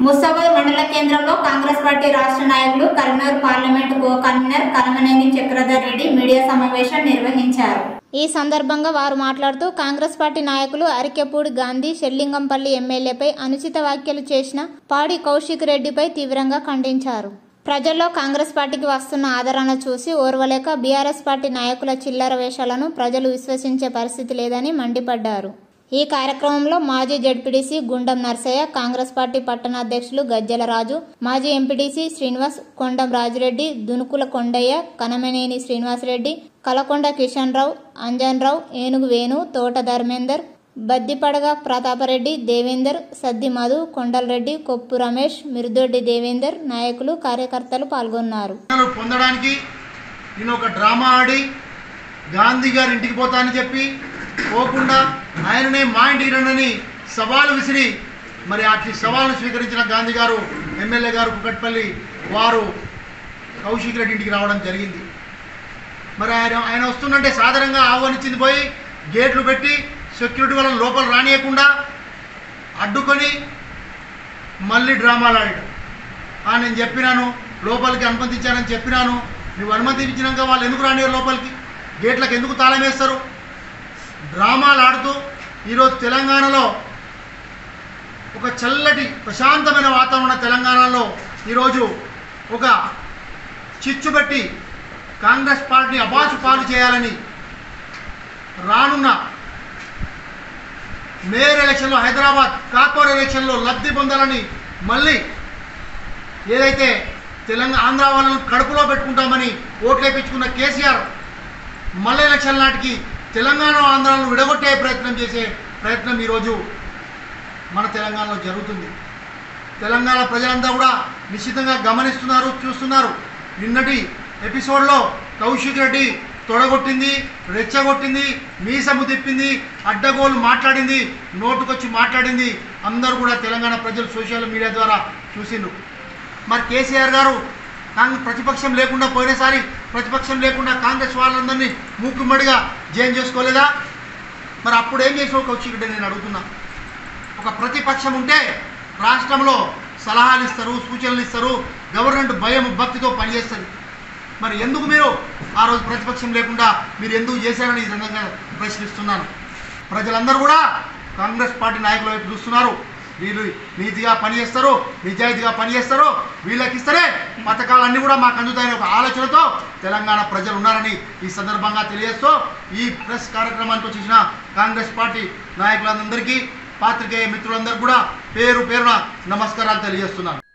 ముస్తాబాద్ మండల కేంద్రంలో కాంగ్రెస్ పార్టీ రాష్ట్ర నాయకులు Karimnagar parliament co convener Kalamaneni Chakradhar Reddy media సమావేశం నిర్వహించారు ఈ సందర్భంగా వారు మాట్లాడుతూ కాంగ్రెస్ పార్టీ నాయకులు అరికెపూడి గాంధీ షెల్లింగంపల్లి ఎమ్మెల్యేపై అనుచిత వ్యాఖ్యలు చేసిన పాడి కౌశిక్ రెడ్డిపై తీవ్రంగా ఖండించారు ప్రజల్లో కాంగ్రెస్ పార్టీకి వస్తున్న ఆదరణ చూసి ఓర్వలేక బీఆర్ఎస్ పార్టీ నాయకుల చిల్లర వేషాలను ప్రజలు విశ్వసించే పరిస్థితి లేదని మండిపడ్డారు ఈ కార్యక్రమంలో మాజీ జడ్పీటీసీ గుండం నర్సయ్య కాంగ్రెస్ పార్టీ పట్టణ అధ్యక్షులు గజ్జల రాజు మాజీ ఎంపీటీసీ శ్రీనివాస్ కొండం రాజిరెడ్డి దునుకుల కొండయ్య కనమనేని శ్రీనివాసరెడ్డి కలకొండ కిషన్ రావు అంజన్ రావు ఏనుగు వేణు తోట ధర్మేందర్ బద్దిపడగ ప్రతాపరెడ్డి దేవేందర్ సద్ది మధు కొండలరెడ్డి కొప్పు రమేష్ మిరుదొడ్డి దేవేందర్ నాయకులు కార్యకర్తలు పాల్గొన్నారు ప్రజలు పొందడానికి నేను ఒక డ్రామా ఆడి గాంధీ గారి ఇంటికి పోతానని చెప్పి పోకుండా ఆయననే మా ఇంటికి రండని సవాలు విసిరి మరి అట్టి సవాలును స్వీకరించిన గాంధీ గారు ఎమ్మెల్యే గారు కుకట్పల్లి వారు కౌశిక్ రెడ్డి ఇంటికి రావడం జరిగింది మరి ఆయన ఆయన వస్తుందంటే సాధారణంగా ఆహ్వానించింది పోయి గేట్లు పెట్టి సెక్యూరిటీ వాళ్ళని లోపల రానియకుండా అడ్డుకొని మళ్ళీ డ్రామాలు ఆడాడు ఆ నేను చెప్పినాను లోపలికి అనుమతించానని చెప్పినాను నువ్వు అనుమతి ఇచ్చినాక వాళ్ళు ఎందుకు రానివ్వరు లోపలికి గేట్లకు ఎందుకు తాళం వేస్తారు డ్రామాలు ఆడుతూ ఈరోజు తెలంగాణలో ఒక చల్లటి ప్రశాంతమైన వాతావరణ తెలంగాణలో ఈరోజు ఒక చిచ్చు పెట్టి కాంగ్రెస్ పార్టీని అబాసు పాలు చేయాలని రానున్న మేయర్ ఎలక్షన్లో హైదరాబాద్ కార్పొరేట్ ఎలక్షన్లో లబ్ధి పొందాలని మళ్ళీ ఏదైతే తెలంగాణ ఆంధ్ర వాళ్ళను కడుపులో పెట్టుకుంటామని ఓట్లేపించుకున్న కేసీఆర్ మళ్ళీ ఎలక్షన్ నాటికి తెలంగాణ ఆంధ్రాలను విడగొట్టే ప్రయత్నం చేసే ప్రయత్నం ఈరోజు మన తెలంగాణలో జరుగుతుంది తెలంగాణ ప్రజలంతా కూడా నిశ్చితంగా గమనిస్తున్నారు చూస్తున్నారు నిన్నటి ఎపిసోడ్లో కౌశిక్ రెడ్డి తొడగొట్టింది రెచ్చగొట్టింది మీసము తిప్పింది అడ్డగోలు మాట్లాడింది నోటుకొచ్చి మాట్లాడింది అందరూ కూడా తెలంగాణ ప్రజలు సోషల్ మీడియా ద్వారా చూసిండ్రు మరి కేసీఆర్ గారు కాంగ్రెస్ ప్రతిపక్షం లేకుండా పోయినసారి ప్రతిపక్షం లేకుండా కాంగ్రెస్ వాళ్ళందరినీ మూకుమ్మడిగా జైన్ చేసుకోలేదా మరి అప్పుడు ఏం చేసావు కౌశిక్ రెడ్డి నేను అడుగుతున్నా ఒక ప్రతిపక్షం ఉంటే రాష్ట్రంలో సలహాలు ఇస్తారు సూచనలు ఇస్తారు గవర్నమెంట్ భయం భక్తితో పనిచేస్తుంది మరి ఎందుకు మీరు ఆ రోజు ప్రతిపక్షం లేకుండా మీరు ఎందుకు చేశారని ఈ సందర్భంగా ప్రశ్నిస్తున్నాను ప్రజలందరూ కూడా కాంగ్రెస్ పార్టీ నాయకుల వైపు చూస్తున్నారు వీళ్ళు నీతిగా పనిచేస్తారు నిజాయితీగా పనిచేస్తారు వీళ్ళకి ఇస్తేనే పథకాలన్నీ కూడా మాకు అందుతాయనే ఒక ఆలోచనతో తెలంగాణ ప్రజలు ఉన్నారని ఈ సందర్భంగా తెలియజేస్తూ ఈ ప్రెస్ కార్యక్రమానికి వచ్చేసిన కాంగ్రెస్ పార్టీ నాయకులందరికీ పాత్రికేయ మిత్రులందరికీ కూడా పేరు పేరున నమస్కారాలు తెలియజేస్తున్నాను